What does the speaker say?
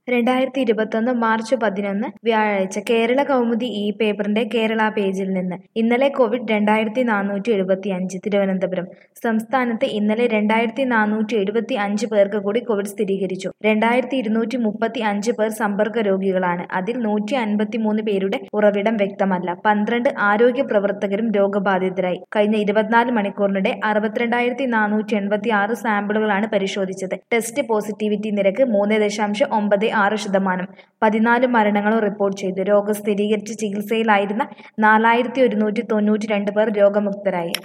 രണ്ടായിരത്തി ഇരുപത്തൊന്ന് മാർച്ച് പതിനൊന്ന് വ്യാഴാഴ്ച കേരള കൗമുദി ഈ പേപ്പറിന്റെ കേരള പേജിൽ നിന്ന് ഇന്നലെ കോവിഡ് രണ്ടായിരത്തി നാനൂറ്റി എഴുപത്തി അഞ്ച് തിരുവനന്തപുരം സംസ്ഥാനത്ത് ഇന്നലെ രണ്ടായിരത്തി നാനൂറ്റി എഴുപത്തി അഞ്ച് പേർക്ക് കൂടി കോവിഡ് സ്ഥിരീകരിച്ചു രണ്ടായിരത്തി ഇരുന്നൂറ്റി മുപ്പത്തി അഞ്ച് പേർ സമ്പർക്ക രോഗികളാണ് അതിൽ നൂറ്റി അൻപത്തി മൂന്ന് പേരുടെ ഉറവിടം വ്യക്തമല്ല പന്ത്രണ്ട് ആരോഗ്യ പ്രവർത്തകരും രോഗബാധിതരായി കഴിഞ്ഞ ഇരുപത്തിനാല് മണിക്കൂറിനിടെ അറുപത്തിരണ്ടായിരത്തി നാനൂറ്റി എൺപത്തി ആറ് സാമ്പിളുകളാണ് പരിശോധിച്ചത് ടെസ്റ്റ് പോസിറ്റിവിറ്റി നിരക്ക് മൂന്ന് ദശാംശം ഒമ്പത് ആറ് ശതമാനം പതിനാല് മരണങ്ങളും റിപ്പോർട്ട് ചെയ്തു രോഗം സ്ഥിരീകരിച്ച് ചികിത്സയിലായിരുന്ന നാലായിരത്തി ഒരുന്നൂറ്റി തൊണ്ണൂറ്റി രണ്ട് പേർ രോഗമുക്തരായി